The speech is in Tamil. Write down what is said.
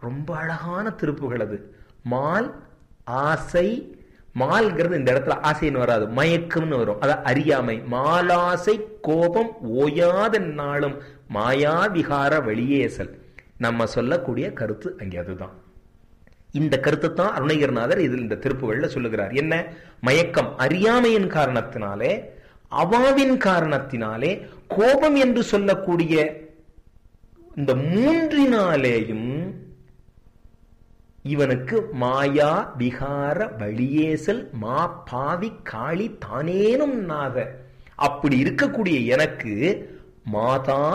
ரொம்ப அழகான திருப்புகள் அது மால் ஆசை மால்கிறது இந்த இடத்துல ஆசைன்னு வராது மயக்கம்னு வரும் அதான் அறியாமை மாலாசை கோபம் ஓயாத நாளும் மாயாவிகார வெளியேசல் நம்ம சொல்லக்கூடிய கருத்து அங்கே அதுதான் இந்த கருத்தை தான் அருணகிரிநாதர் இதில் இந்த திருப்புகள்ல சொல்லுகிறார் என்ன மயக்கம் அறியாமையின் காரணத்தினாலே அவாவின் காரணத்தினாலே கோபம் என்று சொல்லக்கூடிய இந்த மூன்றினாலேயும் இவனுக்கு மாயா விகார வழியேசல் மா பாவி காளி தானேனும் நாத அப்படி இருக்கக்கூடிய எனக்கு மாதா